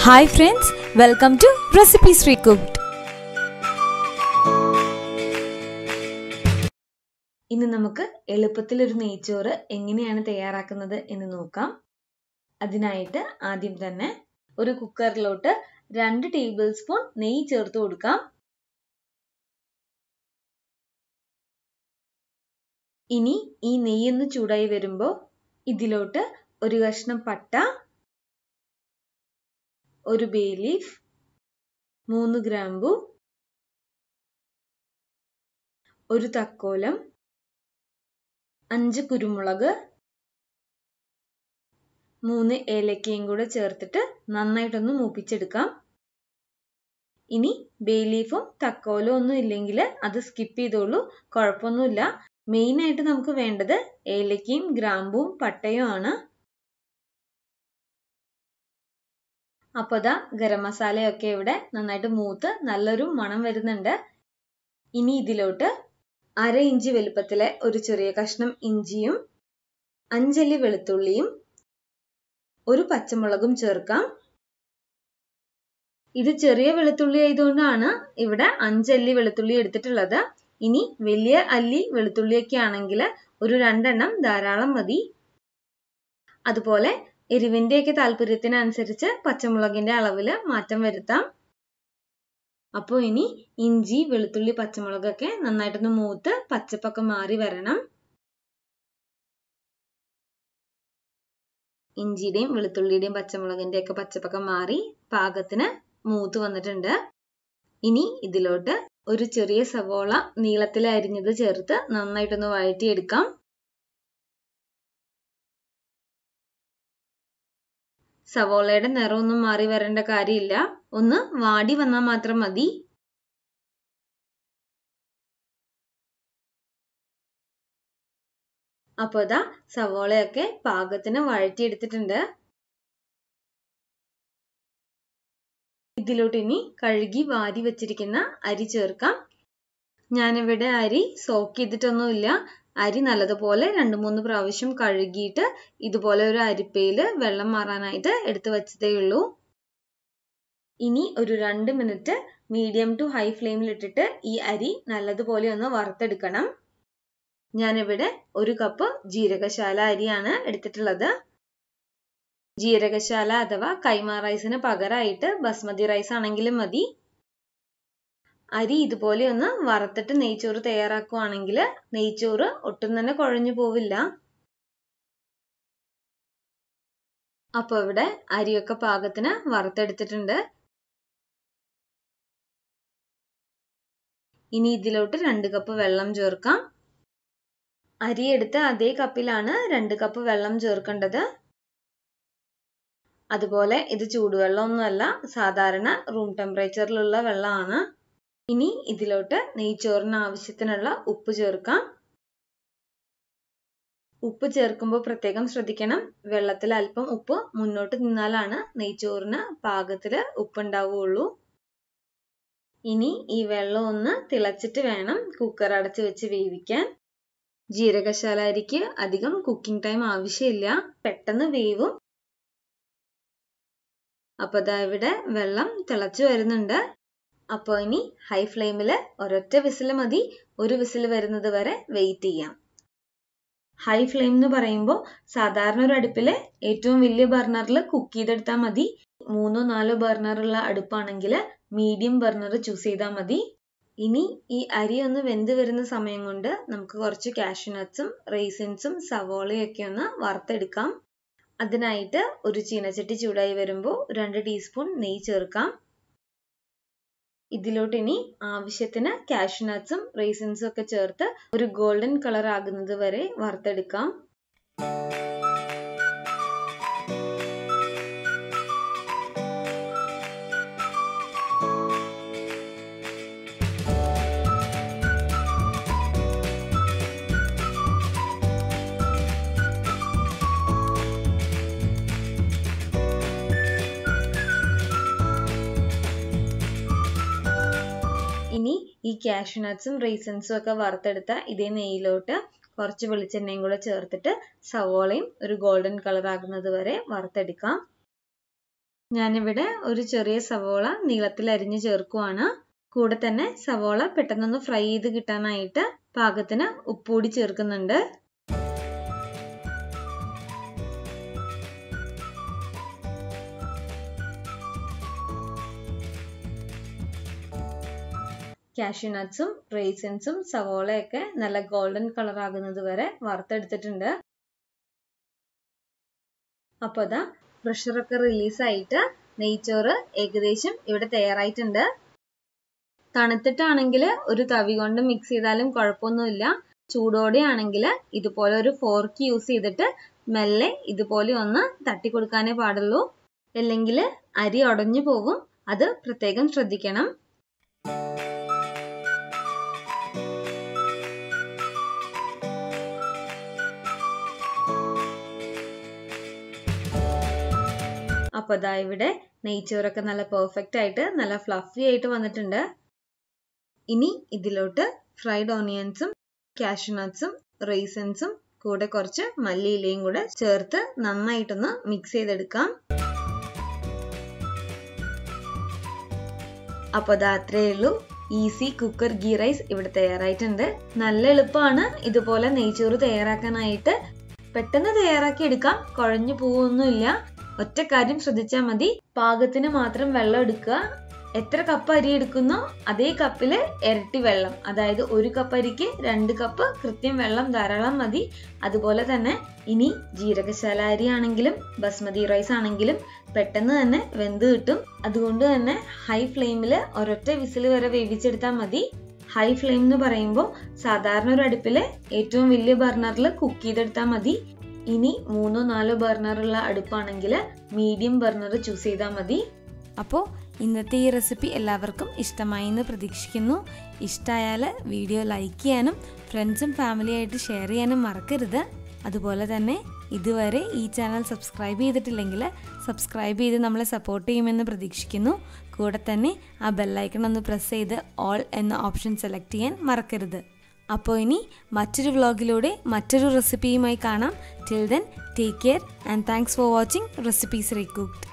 hi friends welcome to recipe ശ്രീ cooked ഇന്ന് നമുക്ക് എളുപ്പത്തിൽ ഒരു നെയ്ച്ചോറ് എങ്ങനെയാണ് തയ്യാറാക്കുന്നത് എന്ന് നോക്കാം അതിനായിട്ട് ആദ്യം തന്നെ ഒരു കുക്കറിലോട്ട് രണ്ട് ടേബിൾ സ്പൂൺ നെയ്യ് ചേർത്ത് കൊടുക്കാം ഇനി ഈ നെയ്യൊന്ന് ചൂടായി വരുമ്പോൾ ഇതിലോട്ട് ഒരു കഷ്ണം പട്ട ഒരു ബേ ലീഫ് മൂന്ന് ഗ്രാമ്പു ഒരു തക്കോലം അഞ്ച് കുരുമുളക് മൂന്ന് ഏലക്കയും കൂടെ ചേർത്തിട്ട് നന്നായിട്ടൊന്ന് മൂപ്പിച്ചെടുക്കാം ഇനി ബേ ലീഫും തക്കോലും ഒന്നും ഇല്ലെങ്കിൽ അത് സ്കിപ്പ് ചെയ്തോളൂ കുഴപ്പമൊന്നുമില്ല മെയിൻ ആയിട്ട് നമുക്ക് വേണ്ടത് ഏലക്കയും ഗ്രാമ്പും പട്ടയും ആണ് അപ്പോൾ ദാ ഗരം മസാലയൊക്കെ ഇവിടെ നന്നായിട്ട് മൂത്ത് നല്ലൊരു മണം വരുന്നുണ്ട് ഇനി ഇതിലോട്ട് അര ഇഞ്ച് വലുപ്പത്തിലെ ഒരു ചെറിയ കഷ്ണം ഇഞ്ചിയും അഞ്ചല്ലി വെളുത്തുള്ളിയും ഒരു പച്ചമുളകും ചേർക്കാം ഇത് ചെറിയ വെളുത്തുള്ളി ആയതുകൊണ്ടാണ് ഇവിടെ അഞ്ചല്ലി വെളുത്തുള്ളി എടുത്തിട്ടുള്ളത് ഇനി വലിയ അല്ലി വെളുത്തുള്ളിയൊക്കെ ആണെങ്കിൽ ഒരു രണ്ടെണ്ണം ധാരാളം മതി അതുപോലെ എരിവിന്റെയൊക്കെ താല്പര്യത്തിനനുസരിച്ച് പച്ചമുളകിന്റെ അളവിൽ മാറ്റം വരുത്താം അപ്പോൾ ഇനി ഇഞ്ചി വെളുത്തുള്ളി പച്ചമുളകൊക്കെ നന്നായിട്ടൊന്ന് മൂത്ത് പച്ചപ്പൊക്കെ മാറി വരണം ഇഞ്ചിയുടെയും വെളുത്തുള്ളിയുടെയും പച്ചമുളകിന്റെ ഒക്കെ പച്ചപ്പൊക്കെ മാറി പാകത്തിന് മൂത്ത് വന്നിട്ടുണ്ട് ഇനി ഇതിലോട്ട് ഒരു ചെറിയ സവോള നീളത്തിൽ അരിഞ്ഞത് ചേർത്ത് നന്നായിട്ടൊന്ന് വഴറ്റിയെടുക്കാം സവോളയുടെ നിറമൊന്നും മാറി വരേണ്ട കാര്യമില്ല ഒന്ന് വാടി വന്നാൽ മാത്രം മതി അപ്പോൾ ഇതാ സവോളയൊക്കെ പാകത്തിന് വഴറ്റിയെടുത്തിട്ടുണ്ട് ഇതിലോട്ട് ഇനി കഴുകി വാരി വെച്ചിരിക്കുന്ന അരി ചേർക്കാം ഞാനിവിടെ അരി സോക്ക് ചെയ്തിട്ടൊന്നുമില്ല അരി നല്ലതുപോലെ രണ്ട് മൂന്ന് പ്രാവശ്യം കഴുകിയിട്ട് ഇതുപോലെ ഒരു അരിപ്പയിൽ വെള്ളം മാറാനായിട്ട് എടുത്തു വെച്ചതേ ഉള്ളൂ ഇനി ഒരു രണ്ട് മിനിറ്റ് മീഡിയം ടു ഹൈ ഫ്ലെയിമിൽ ഇട്ടിട്ട് ഈ അരി നല്ലതുപോലെ ഒന്ന് വറുത്തെടുക്കണം ഞാനിവിടെ ഒരു കപ്പ് ജീരകശാല അരിയാണ് എടുത്തിട്ടുള്ളത് ജീരകശാല അഥവാ കൈമ റൈസിന് പകരമായിട്ട് ബസ്മതി റൈസ് ആണെങ്കിലും മതി അരി ഇതുപോലെ ഒന്ന് വറുത്തിട്ട് നെയ്ച്ചോറ് തയ്യാറാക്കുവാണെങ്കിൽ നെയ്ച്ചോറ് ഒട്ടും തന്നെ കുഴഞ്ഞു പോവില്ല അപ്പോൾ ഇവിടെ അരിയൊക്കെ പാകത്തിന് വറുത്തെടുത്തിട്ടുണ്ട് ഇനി ഇതിലോട്ട് രണ്ട് കപ്പ് വെള്ളം ചേർക്കാം അരി എടുത്ത അതേ കപ്പിലാണ് രണ്ട് കപ്പ് വെള്ളം ചേർക്കേണ്ടത് അതുപോലെ ഇത് ചൂടുവെള്ളമൊന്നുമല്ല സാധാരണ റൂം ടെമ്പറേച്ചറിലുള്ള വെള്ളമാണ് ഇനി ഇതിലോട്ട് നെയ്ച്ചോറിന് ആവശ്യത്തിനുള്ള ഉപ്പ് ചേർക്കാം ഉപ്പ് ചേർക്കുമ്പോൾ പ്രത്യേകം ശ്രദ്ധിക്കണം വെള്ളത്തിൽ അല്പം ഉപ്പ് മുന്നോട്ട് നിന്നാലാണ് നെയ്ച്ചോറിന് പാകത്തിൽ ഉപ്പ് ഉണ്ടാവുകയുള്ളൂ ഇനി ഈ വെള്ളം ഒന്ന് തിളച്ചിട്ട് വേണം കുക്കർ അടച്ച് വെച്ച് വേവിക്കാൻ ജീരകശാല അരിക്ക് അധികം കുക്കിംഗ് ടൈം ആവശ്യമില്ല പെട്ടെന്ന് വേവും അപ്പൊ ദാ ഇവിടെ വെള്ളം തിളച്ചു വരുന്നുണ്ട് അപ്പോൾ ഇനി ഹൈ ഫ്ലെയിമിൽ ഒരൊറ്റ വിസിൽ മതി ഒരു വിസിൽ വരുന്നത് വരെ വെയിറ്റ് ചെയ്യാം ഹൈ ഫ്ലെയിം എന്ന് പറയുമ്പോൾ സാധാരണ ഒരു അടുപ്പിൽ ഏറ്റവും വലിയ ബർണറിൽ കുക്ക് ചെയ്തെടുത്താൽ മതി മൂന്നോ നാലോ ബർണറുള്ള അടുപ്പാണെങ്കിൽ മീഡിയം ബർണർ ചൂസ് ചെയ്താൽ മതി ഇനി ഈ അരി ഒന്ന് വെന്ത് വരുന്ന സമയം കൊണ്ട് നമുക്ക് കുറച്ച് കാഷ്യൂനട്ട്സും റേസിൻസും സവോളയും ഒക്കെ ഒന്ന് വറുത്തെടുക്കാം അതിനായിട്ട് ഒരു ചീനച്ചട്ടി ചൂടായി വരുമ്പോൾ രണ്ട് ടീസ്പൂൺ നെയ്യ് ചേർക്കാം ഇതിലോട്ട് ഇനി ആവശ്യത്തിന് കാഷ്യൂനട്ട്സും റേസിൻസും ഒക്കെ ചേർത്ത് ഒരു ഗോൾഡൻ കളർ ആകുന്നത് വരെ വറുത്തെടുക്കാം ഇനി ഈ കാഷ്യൂനട്ട്സും റീസൺസും ഒക്കെ വറുത്തെടുത്ത ഇതേ നെയ്യിലോട്ട് കുറച്ച് വെളിച്ചെണ്ണയും കൂടെ ചേർത്തിട്ട് സവോളയും ഒരു ഗോൾഡൻ കളർ ആകുന്നത് വരെ വറുത്തെടുക്കാം ഞാനിവിടെ ഒരു ചെറിയ സവോള നീളത്തിൽ അരിഞ്ഞ് ചേർക്കുവാണ് കൂടെ തന്നെ സവോള പെട്ടെന്നൊന്ന് ഫ്രൈ ചെയ്ത് കിട്ടാനായിട്ട് പാകത്തിന് ഉപ്പുകൂടി ചേർക്കുന്നുണ്ട് കാഷ്യൂ നട്ട്സും റേസിൻസും സവോളയൊക്കെ നല്ല ഗോൾഡൻ കളർ ആകുന്നത് വരെ വറുത്തെടുത്തിട്ടുണ്ട് അപ്പോൾ അതാ പ്രഷറൊക്കെ റിലീസായിട്ട് നെയ്ച്ചോറ് ഏകദേശം ഇവിടെ തയ്യാറായിട്ടുണ്ട് തണുത്തിട്ടാണെങ്കിൽ ഒരു തവി കൊണ്ട് മിക്സ് ചെയ്താലും കുഴപ്പമൊന്നുമില്ല ചൂടോടെ ആണെങ്കിൽ ഇതുപോലെ ഒരു ഫോർക്ക് യൂസ് ചെയ്തിട്ട് മെല്ലെ ഇതുപോലെ ഒന്ന് തട്ടി കൊടുക്കാനേ പാടുള്ളൂ അല്ലെങ്കിൽ അരി ഉടഞ്ഞു പോകും അത് പ്രത്യേകം ശ്രദ്ധിക്കണം അപ്പോൾ അതാ ഇവിടെ നെയ്ച്ചോറൊക്കെ നല്ല പെർഫെക്റ്റ് ആയിട്ട് നല്ല ഫ്ലഫി ആയിട്ട് വന്നിട്ടുണ്ട് ഇനി ഇതിലോട്ട് ഫ്രൈഡ് ഓണിയൻസും കാഷ്യൂ നട്ട്സും റേസൻസും കൂടെ കുറച്ച് മല്ലിയിലയും കൂടെ ചേർത്ത് നന്നായിട്ടൊന്ന് മിക്സ് ചെയ്തെടുക്കാം അപ്പോൾ അത് അത്രയേ ഉള്ളൂ ഈസി കുക്കർ ഗീ റൈസ് ഇവിടെ തയ്യാറായിട്ടുണ്ട് നല്ല എളുപ്പമാണ് ഇതുപോലെ നെയ്ച്ചോറ് തയ്യാറാക്കാനായിട്ട് പെട്ടെന്ന് തയ്യാറാക്കി എടുക്കാം കുഴഞ്ഞു പോവൊന്നുമില്ല ഒറ്റ കാര്യം ശ്രദ്ധിച്ചാൽ മതി പാകത്തിന് മാത്രം വെള്ളം എടുക്കുക എത്ര കപ്പ് അരി എടുക്കുന്നോ അതേ കപ്പില് ഇരട്ടി വെള്ളം അതായത് ഒരു കപ്പ് അരിക്ക് രണ്ട് കപ്പ് കൃത്യം വെള്ളം ധാരാളം മതി അതുപോലെ തന്നെ ഇനി ജീരകശാല അരി ആണെങ്കിലും ബസ്മതി റൈസ് ആണെങ്കിലും പെട്ടെന്ന് തന്നെ വെന്ത് കിട്ടും അതുകൊണ്ട് തന്നെ ഹൈ ഫ്ലെയിമിൽ ഒരൊറ്റ വിസിൽ വരെ വേവിച്ചെടുത്താൽ മതി ഹൈ ഫ്ലെയിം എന്ന് പറയുമ്പോൾ സാധാരണ ഒരു അടുപ്പിൽ ഏറ്റവും വലിയ ബർണറിൽ കുക്ക് ചെയ്തെടുത്താൽ മതി ഇനി മൂന്നോ നാലോ ബർണറുള്ള അടുപ്പാണെങ്കിൽ മീഡിയം ബർണർ ചൂസ് ചെയ്താൽ മതി അപ്പോൾ ഇന്നത്തെ ഈ റെസിപ്പി എല്ലാവർക്കും ഇഷ്ടമായി എന്ന് പ്രതീക്ഷിക്കുന്നു ഇഷ്ടമായാൽ വീഡിയോ ലൈക്ക് ചെയ്യാനും ഫ്രണ്ട്സും ഫാമിലിയായിട്ട് ഷെയർ ചെയ്യാനും മറക്കരുത് അതുപോലെ തന്നെ ഇതുവരെ ഈ ചാനൽ സബ്സ്ക്രൈബ് ചെയ്തിട്ടില്ലെങ്കിൽ സബ്സ്ക്രൈബ് ചെയ്ത് നമ്മളെ സപ്പോർട്ട് ചെയ്യുമെന്ന് പ്രതീക്ഷിക്കുന്നു കൂടെ തന്നെ ആ ബെല്ലൈക്കൺ ഒന്ന് പ്രസ് ചെയ്ത് ഓൾ എന്ന ഓപ്ഷൻ സെലക്ട് ചെയ്യാൻ മറക്കരുത് അപ്പോൾ ഇനി മറ്റൊരു വ്ളോഗിലൂടെ മറ്റൊരു റെസിപ്പിയുമായി കാണാം till then take care and thanks for watching recipes റീകുക്ഡ്